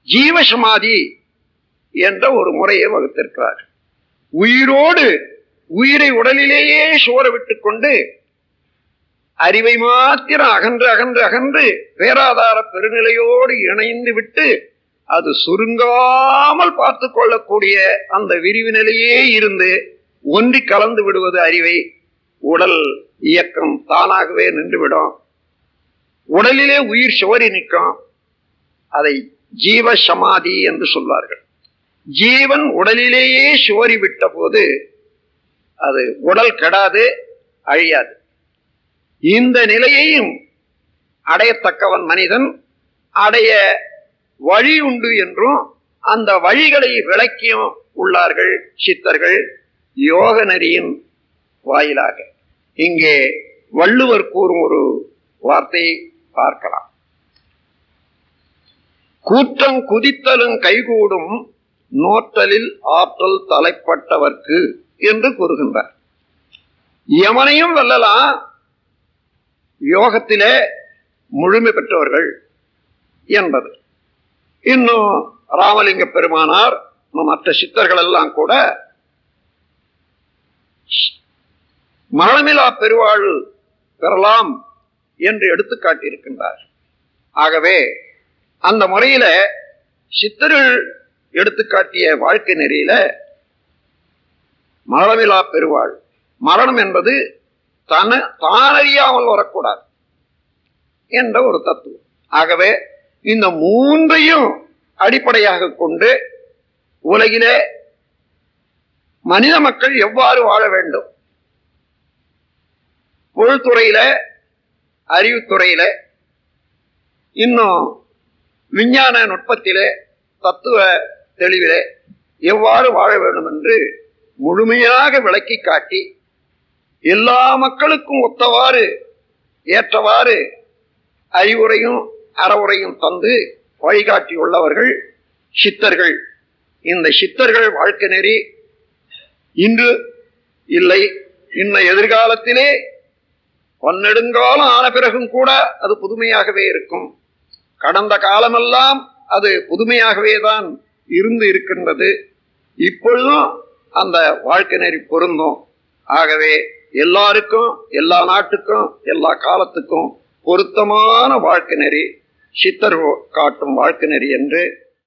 ஜீவசமாதி என்ற ஒரு முறையை வகுத்திருக்கிறார் உயிரோடு உயிரை உடலிலேயே சோர விட்டுக் கொண்டு அறிவை மாத்திரம் அகன்று அகன்று அகன்று பேராதார பெருநிலையோடு இணைந்து விட்டு அது சுருங்காமல் பார்த்து கொள்ளக்கூடிய அந்த விரிவு நிலையே இருந்து ஒன்றி கலந்து விடுவது அறிவை உடல் இயக்கம் தானாகவே நின்றுவிடும் உடலிலே உயிர் சோரி நிற்கும் அதை ஜீவ சமாதி என்று சொல்வார்கள் ஜீவன் உடலிலேயே சோரி விட்ட போது அது உடல் கெடாது அழியாது இந்த நிலையையும் அடையத்தக்கவன் மனிதன் அடைய வழி உண்டு என்றும் அந்த வழிகளை விளக்கியும் உள்ளார்கள் சித்தர்கள் யோக நெறியின் வாயிலாக இங்கே வள்ளுவர் கூறும் ஒரு வார்த்தையை பார்க்கலாம் கூற்றம் குதித்தலும் கைகூடும் நோற்றலில் ஆற்றல் தலைப்பட்டவர்க்கு என்று கூறுகின்றார் யமனையும் வெல்லலாம் யோகத்திலே முழுமை பெற்றவர்கள் என்பது இன்னும் ராமலிங்க பெருமானார் மற்ற சித்தர்கள் எல்லாம் கூட மரணமிலா பெருவாழ் பெறலாம் என்று எடுத்து காட்டியிருக்கின்றார் ஆகவே அந்த முறையில சித்தர்கள் எடுத்துக்காட்டிய வாழ்க்கை நெறியில மரணமிலா பெருவாழ் மரணம் என்பது தன தானறியாமல் வரக்கூடாது என்ற ஒரு தத்துவம் ஆகவே இந்த மூன்றையும் அடிப்படையாக கொண்டு உலகிலே மனித மக்கள் எவ்வாறு வாழ வேண்டும் பொருள்துறையில அறிவுத்துறையில இன்னும் விஞ்ஞான நுட்பத்திலே தத்துவ தெளிவிலே எவ்வாறு வாழ வேண்டும் என்று முழுமையாக விளக்கி காட்டி எல்லா மக்களுக்கும் ஒத்தவாறு ஏற்றவாறு அறிவுரையும் அறவுரையும் தந்து வழிகாட்டியுள்ளவர்கள் சித்தர்கள் இந்த சித்தர்கள் வாழ்க்கை நெறி இன்று இல்லை இன்ன எதிர்காலத்திலே பன்னெடுங்காலம் ஆன பிறகும் கூட அது புதுமையாகவே இருக்கும் கடந்த காலமெல்லாம் அது புதுமையாகவே தான் இருந்து இருக்கின்றது இப்பொழுதும் அந்த வாழ்க்கை நெறி பொருந்தும் ஆகவே எல்லாருக்கும் எல்லா நாட்டுக்கும் எல்லா காலத்துக்கும் பொருத்தமான வாழ்க்கை நெறி சித்தர் காட்டும் வாழ்க்கை நெறி என்று